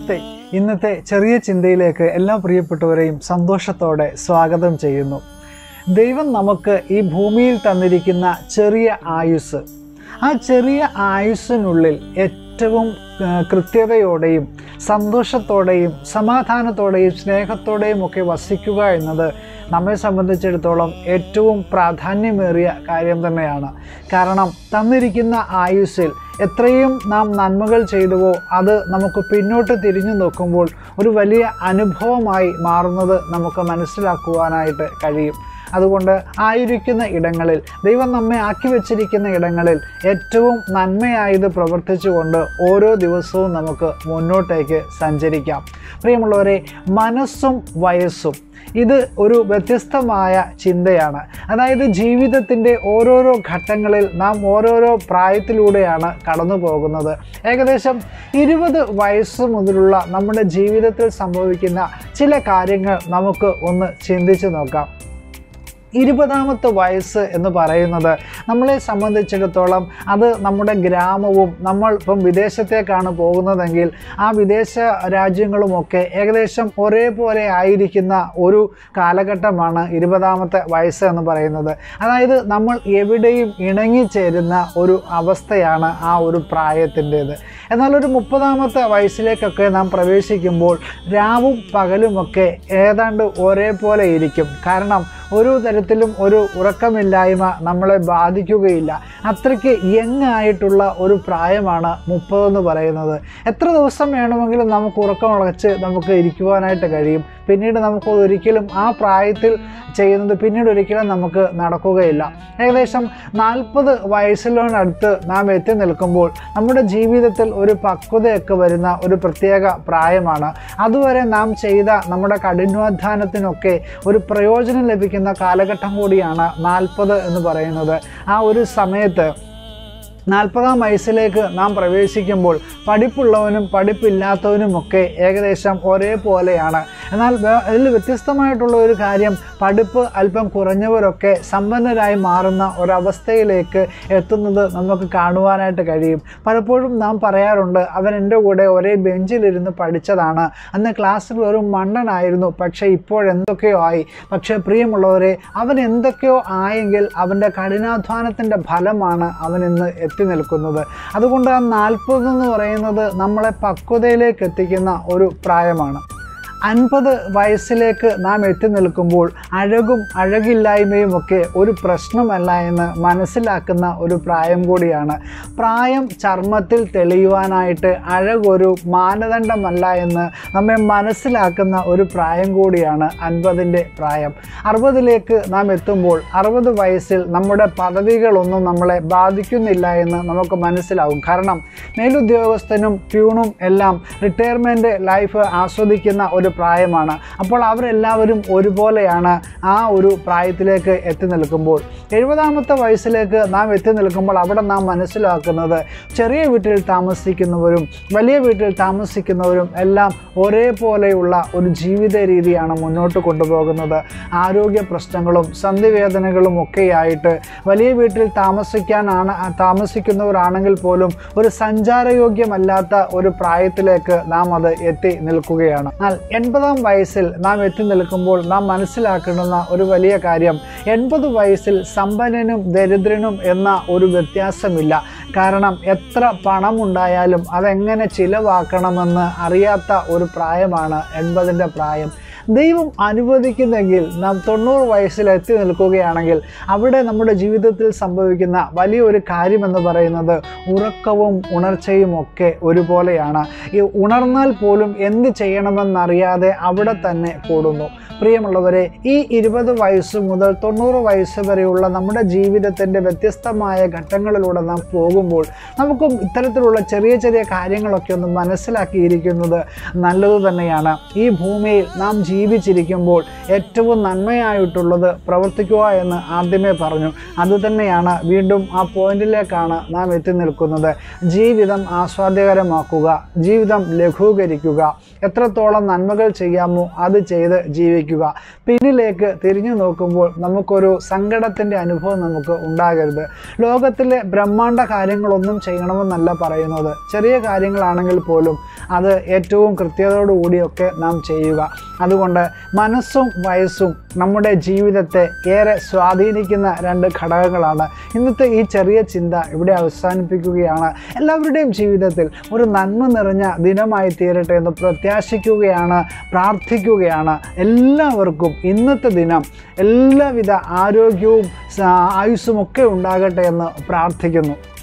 നമസ്തേ ഇന്നത്തെ ചെറിയ ചിന്തയിലേക്ക് എല്ലാ പ്രിയപ്പെട്ടവരെയും സന്തോഷത്തോടെ സ്വാഗതം ചെയ്യുന്നു ദൈവം നമുക്ക് ഈ ഭൂമിയിൽ തന്നിരിക്കുന്ന ചെറിയ ആയുസ് ആ ചെറിയ ആയുസ്സിനുള്ളിൽ ഏറ്റവും ആ, കൃത്യതയോടെയും സന്തോഷത്തോടെയും സമാധാനത്തോടെയും സ്നേഹത്തോടെയും ഒക്കെ വസിക്കുക എന്നത് നമ്മെ സംബന്ധിച്ചിടത്തോളം ഏറ്റവും പ്രാധാന്യമേറിയ കാര്യം തന്നെയാണ് കാരണം തന്നിരിക്കുന്ന ആയുസ്സിൽ എത്രയും നാം നന്മകൾ ചെയ്തുവോ അത് നമുക്ക് പിന്നോട്ട് തിരിഞ്ഞു നോക്കുമ്പോൾ ഒരു വലിയ അനുഭവമായി മാറുന്നത് നമുക്ക് മനസ്സിലാക്കുവാനായിട്ട് കഴിയും അതുകൊണ്ട് ആയിരിക്കുന്ന ഇടങ്ങളിൽ ദൈവം നമ്മെ ആക്കി വച്ചിരിക്കുന്ന ഇടങ്ങളിൽ ഏറ്റവും നന്മയായത് പ്രവർത്തിച്ചുകൊണ്ട് ഓരോ ദിവസവും നമുക്ക് മുന്നോട്ടേക്ക് സഞ്ചരിക്കാം പ്രിയമുള്ളവരെ മനസ്സും വയസ്സും ഇത് ഒരു വ്യത്യസ്തമായ ചിന്തയാണ് അതായത് ജീവിതത്തിൻ്റെ ഓരോരോ ഘട്ടങ്ങളിൽ നാം ഓരോരോ പ്രായത്തിലൂടെയാണ് കടന്നു പോകുന്നത് ഏകദേശം ഇരുപത് വയസ്സ് മുതലുള്ള നമ്മുടെ ജീവിതത്തിൽ സംഭവിക്കുന്ന ചില കാര്യങ്ങൾ നമുക്ക് ഒന്ന് ചിന്തിച്ച് നോക്കാം ഇരുപതാമത്തെ വയസ്സ് എന്ന് പറയുന്നത് നമ്മളെ സംബന്ധിച്ചിടത്തോളം അത് നമ്മുടെ ഗ്രാമവും നമ്മൾ ഇപ്പം വിദേശത്തേക്കാണ് പോകുന്നതെങ്കിൽ ആ വിദേശ രാജ്യങ്ങളുമൊക്കെ ഏകദേശം ഒരേപോലെ ആയിരിക്കുന്ന ഒരു കാലഘട്ടമാണ് ഇരുപതാമത്തെ വയസ്സ് എന്ന് പറയുന്നത് അതായത് നമ്മൾ എവിടെയും ഇണങ്ങിച്ചേരുന്ന ഒരു അവസ്ഥയാണ് ആ ഒരു പ്രായത്തിൻ്റേത് എന്നാൽ ഒരു മുപ്പതാമത്തെ വയസ്സിലേക്കൊക്കെ നാം പ്രവേശിക്കുമ്പോൾ രാവും പകലുമൊക്കെ ഏതാണ്ട് ഒരേപോലെ ഇരിക്കും കാരണം ഒരു തരത്തിലും ഒരു ഉറക്കമില്ലായ്മ നമ്മളെ ബാധിക്കുകയില്ല അത്രയ്ക്ക് യങ് ആയിട്ടുള്ള ഒരു പ്രായമാണ് മുപ്പതെന്ന് പറയുന്നത് എത്ര ദിവസം വേണമെങ്കിലും നമുക്ക് ഉറക്കമുളച്ച് നമുക്ക് ഇരിക്കുവാനായിട്ട് കഴിയും പിന്നീട് നമുക്ക് ഒരിക്കലും ആ പ്രായത്തിൽ ചെയ്യുന്നത് പിന്നീട് ഒരിക്കലും നമുക്ക് നടക്കുകയില്ല ഏകദേശം നാൽപ്പത് വയസ്സിനോടടുത്ത് നാം എത്തി നിൽക്കുമ്പോൾ നമ്മുടെ ജീവിതത്തിൽ ഒരു പക്വതയൊക്കെ വരുന്ന ഒരു പ്രത്യേക പ്രായമാണ് അതുവരെ നാം ചെയ്ത നമ്മുടെ കഠിനാധ്വാനത്തിനൊക്കെ ഒരു പ്രയോജനം ലഭിക്കുന്ന കാലഘട്ടം കൂടിയാണ് നാൽപ്പത് എന്ന് പറയുന്നത് ആ ഒരു സമയത്ത് നാൽപ്പതാം വയസ്സിലേക്ക് നാം പ്രവേശിക്കുമ്പോൾ പഠിപ്പുള്ളവനും പഠിപ്പില്ലാത്തവനുമൊക്കെ ഏകദേശം ഒരേപോലെയാണ് എന്നാൽ വേ- അതിൽ വ്യത്യസ്തമായിട്ടുള്ള ഒരു കാര്യം പഠിപ്പ് അല്പം കുറഞ്ഞവരൊക്കെ സമ്പന്നരായി മാറുന്ന ഒരവസ്ഥയിലേക്ക് എത്തുന്നത് നമുക്ക് കാണുവാനായിട്ട് കഴിയും പലപ്പോഴും നാം പറയാറുണ്ട് അവൻ എൻ്റെ കൂടെ ഒരേ ബെഞ്ചിലിരുന്ന് പഠിച്ചതാണ് അന്ന് ക്ലാസ്സിൽ ഒരു മണ്ണനായിരുന്നു പക്ഷേ ഇപ്പോഴെന്തൊക്കെയോ ആയി പക്ഷേ പ്രിയമുള്ളവരെ അവൻ എന്തൊക്കെയോ ആയെങ്കിൽ അവൻ്റെ കഠിനാധ്വാനത്തിൻ്റെ ഫലമാണ് അവൻ ഇന്ന് എത്തി നിൽക്കുന്നത് അതുകൊണ്ട് ആ നാൽപ്പത് എന്ന് പറയുന്നത് നമ്മളെ പക്വതയിലേക്ക് എത്തിക്കുന്ന ഒരു പ്രായമാണ് അൻപത് വയസ്സിലേക്ക് നാം എത്തി നിൽക്കുമ്പോൾ അഴകും അഴകില്ലായ്മയും ഒക്കെ ഒരു പ്രശ്നമല്ല എന്ന് മനസ്സിലാക്കുന്ന ഒരു പ്രായം കൂടിയാണ് പ്രായം ചർമ്മത്തിൽ തെളിയുവാനായിട്ട് അഴകൊരു മാനദണ്ഡമല്ല എന്ന് നമ്മെ മനസ്സിലാക്കുന്ന ഒരു പ്രായം കൂടിയാണ് അൻപതിൻ്റെ പ്രായം അറുപതിലേക്ക് നാം എത്തുമ്പോൾ അറുപത് വയസ്സിൽ നമ്മുടെ പദവികളൊന്നും നമ്മളെ ബാധിക്കുന്നില്ല എന്ന് നമുക്ക് മനസ്സിലാവും കാരണം മേലുദ്യോഗസ്ഥനും പ്യൂണും എല്ലാം റിട്ടയർമെൻറ്റ് ലൈഫ് ആസ്വദിക്കുന്ന ഒരു പ്രായമാണ് അപ്പോൾ അവരെല്ലാവരും ഒരുപോലെയാണ് ആ ഒരു പ്രായത്തിലേക്ക് എത്തി നിൽക്കുമ്പോൾ എഴുപതാമത്തെ വയസ്സിലേക്ക് നാം എത്തി നിൽക്കുമ്പോൾ അവിടെ നാം മനസ്സിലാക്കുന്നത് ചെറിയ വീട്ടിൽ താമസിക്കുന്നവരും വലിയ വീട്ടിൽ താമസിക്കുന്നവരും എല്ലാം ഒരേപോലെയുള്ള ഒരു ജീവിത രീതിയാണ് മുന്നോട്ട് കൊണ്ടുപോകുന്നത് ആരോഗ്യ പ്രശ്നങ്ങളും സന്ധിവേദനകളും ഒക്കെയായിട്ട് വലിയ വീട്ടിൽ താമസിക്കാനാണ് താമസിക്കുന്നവരാണെങ്കിൽ പോലും ഒരു സഞ്ചാരയോഗ്യമല്ലാത്ത ഒരു പ്രായത്തിലേക്ക് നാം അത് എത്തി നിൽക്കുകയാണ് എന്നാൽ എൺപതാം വയസ്സിൽ നാം എത്തി നിൽക്കുമ്പോൾ നാം മനസ്സിലാക്കുന്ന ഒരു വലിയ കാര്യം എൺപത് വയസ്സിൽ സമ്പന്നനും ദരിദ്രനും എന്ന ഒരു വ്യത്യാസമില്ല കാരണം എത്ര പണമുണ്ടായാലും അതെങ്ങനെ ചിലവാക്കണമെന്ന് അറിയാത്ത ഒരു പ്രായമാണ് എൺപതിൻ്റെ പ്രായം ദൈവം അനുവദിക്കുന്നെങ്കിൽ നാം തൊണ്ണൂറ് വയസ്സിൽ എത്തി നിൽക്കുകയാണെങ്കിൽ അവിടെ നമ്മുടെ ജീവിതത്തിൽ സംഭവിക്കുന്ന വലിയൊരു കാര്യമെന്ന് പറയുന്നത് ഉറക്കവും ഉണർച്ചയും ഒക്കെ ഒരുപോലെയാണ് ഈ ഉണർന്നാൽ പോലും എന്ത് ചെയ്യണമെന്നറിയാതെ അവിടെ തന്നെ കൂടുന്നു പ്രിയമുള്ളവരെ ഈ ഇരുപത് വയസ്സ് മുതൽ തൊണ്ണൂറ് വയസ്സ് വരെയുള്ള നമ്മുടെ ജീവിതത്തിൻ്റെ വ്യത്യസ്തമായ ഘട്ടങ്ങളിലൂടെ നാം പോകുമ്പോൾ നമുക്കും ഇത്തരത്തിലുള്ള ചെറിയ ചെറിയ കാര്യങ്ങളൊക്കെ ഒന്ന് മനസ്സിലാക്കിയിരിക്കുന്നത് നല്ലത് തന്നെയാണ് ഈ ഭൂമിയിൽ നാം ജീവിച്ചിരിക്കുമ്പോൾ ഏറ്റവും നന്മയായിട്ടുള്ളത് പ്രവർത്തിക്കുക എന്ന് ആദ്യമേ പറഞ്ഞു അതുതന്നെയാണ് വീണ്ടും ആ പോയിന്റിലേക്കാണ് നാം എത്തി നിൽക്കുന്നത് ജീവിതം ആസ്വാദ്യകരമാക്കുക ജീവിതം ലഘൂകരിക്കുക എത്രത്തോളം നന്മകൾ ചെയ്യാമോ അത് ചെയ്ത് ജീവിക്കുക പിന്നിലേക്ക് തിരിഞ്ഞു നോക്കുമ്പോൾ നമുക്കൊരു സങ്കടത്തിൻ്റെ അനുഭവം നമുക്ക് ഉണ്ടാകരുത് ലോകത്തിലെ ബ്രഹ്മാണ്ട കാര്യങ്ങളൊന്നും ചെയ്യണമെന്നല്ല പറയുന്നത് ചെറിയ കാര്യങ്ങളാണെങ്കിൽ പോലും അത് ഏറ്റവും കൃത്യതയോടുകൂടിയൊക്കെ നാം ചെയ്യുക അതുകൊണ്ട് മനസ്സും വയസ്സും നമ്മുടെ ജീവിതത്തെ ഏറെ സ്വാധീനിക്കുന്ന രണ്ട് ഘടകങ്ങളാണ് ഇന്നത്തെ ഈ ചെറിയ ചിന്ത ഇവിടെ അവസാനിപ്പിക്കുകയാണ് എല്ലാവരുടെയും ജീവിതത്തിൽ ഒരു നന്മ നിറഞ്ഞ ദിനമായി തീരട്ടെ എന്ന് പ്രത്യാശിക്കുകയാണ് പ്രാർത്ഥിക്കുകയാണ് എല്ലാവർക്കും ഇന്നത്തെ ദിനം എല്ലാവിധ ആരോഗ്യവും സ- ആയുസ്സും ഒക്കെ ഉണ്ടാകട്ടെ എന്ന് പ്രാർത്ഥിക്കുന്നു